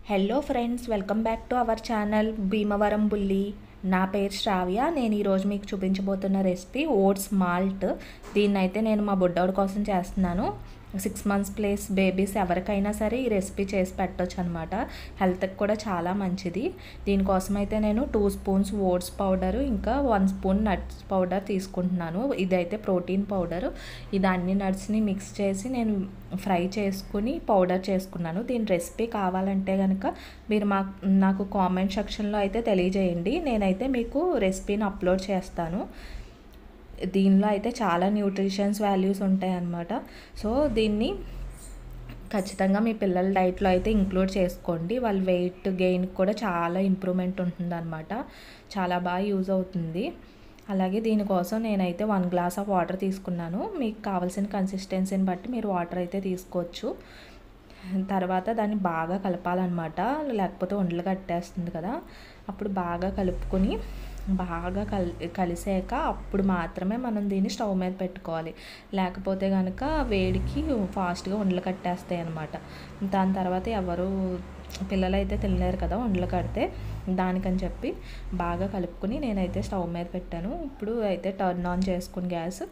hello friends welcome back to our channel Bhimavaram బుల్లి నా పేరు శ్రావ్య నేను ఈరోజు మీకు చూపించబోతున్న రెసిపీ ఓట్స్ మాల్ట్ దీన్ని అయితే నేను మా బుడ్డోడి కోసం చేస్తున్నాను సిక్స్ మంత్స్ ప్లేస్ బేబీస్ ఎవరికైనా సరే ఈ రెసిపీ చేసి పెట్టొచ్చు అనమాట హెల్త్కి కూడా చాలా మంచిది దీనికోసం అయితే నేను టూ స్పూన్స్ ఓట్స్ పౌడర్ ఇంకా వన్ స్పూన్ నట్స్ పౌడర్ తీసుకుంటున్నాను ఇదైతే ప్రోటీన్ పౌడర్ ఇది అన్ని నట్స్ని మిక్స్ చేసి నేను ఫ్రై చేసుకుని పౌడర్ చేసుకున్నాను దీని రెసిపీ కావాలంటే కనుక మీరు మా నాకు కామెంట్ సెక్షన్లో అయితే తెలియజేయండి నేనైతే మీకు రెసిపీని అప్లోడ్ చేస్తాను దీనిలో అయితే చాలా న్యూట్రిషన్స్ వాల్యూస్ ఉంటాయి అన్నమాట సో దీన్ని ఖచ్చితంగా మీ పిల్లల డైట్లో అయితే ఇంక్లూడ్ చేసుకోండి వాళ్ళ వెయిట్ గెయిన్ కూడా చాలా ఇంప్రూవ్మెంట్ ఉంటుందన్నమాట చాలా బాగా యూజ్ అవుతుంది అలాగే దీనికోసం నేనైతే వన్ గ్లాస్ ఆఫ్ వాటర్ తీసుకున్నాను మీకు కావాల్సిన కన్సిస్టెన్సీని బట్టి మీరు వాటర్ అయితే తీసుకోవచ్చు తర్వాత దాన్ని బాగా కలపాలన్నమాట లేకపోతే ఉండలు కట్టేస్తుంది కదా అప్పుడు బాగా కలుపుకొని బాగా కల్ కలిసాక అప్పుడు మాత్రమే మనం దీన్ని స్టవ్ మీద పెట్టుకోవాలి లేకపోతే కనుక వేడికి ఫాస్ట్గా ఉండలు కట్టేస్తాయి అనమాట దాని తర్వాత ఎవరు పిల్లలు అయితే తినలేరు కదా ఉండలు కడితే దానికని చెప్పి బాగా కలుపుకొని నేనైతే స్టవ్ మీద పెట్టాను ఇప్పుడు అయితే టర్న్ ఆన్ చేసుకుని గ్యాస్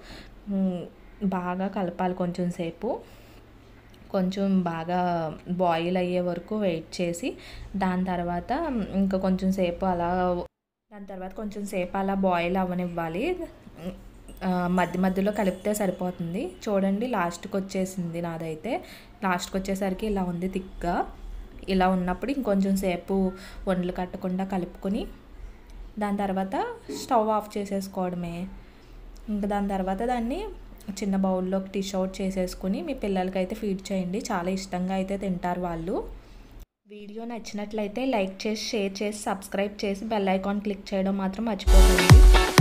బాగా కలపాలి కొంచెం సేపు కొంచెం బాగా బాయిల్ అయ్యే వరకు వెయిట్ చేసి దాని తర్వాత ఇంకా కొంచెం సేపు అలా దాని తర్వాత కొంచెం సేపు అలా బాయిల్ అవ్వనివ్వాలి మధ్య మధ్యలో కలిపితే సరిపోతుంది చూడండి లాస్ట్కి వచ్చేసింది నాదైతే లాస్ట్కి వచ్చేసరికి ఇలా ఉంది థిక్గా ఇలా ఉన్నప్పుడు ఇంకొంచెం సేపు వండలు కట్టకుండా కలుపుకొని దాని తర్వాత స్టవ్ ఆఫ్ చేసేసుకోవడమే ఇంకా దాని తర్వాత దాన్ని చిన్న బౌల్లోకి డిష్ అవుట్ చేసేసుకుని మీ పిల్లలకైతే ఫీడ్ చేయండి చాలా ఇష్టంగా అయితే తింటారు వాళ్ళు వీడియో నచ్చినట్లయితే లైక్ చేసి షేర్ చేసి సబ్స్క్రైబ్ చేసి బెల్ ఐకాన్ క్లిక్ చేయడం మాత్రం మర్చిపోకండి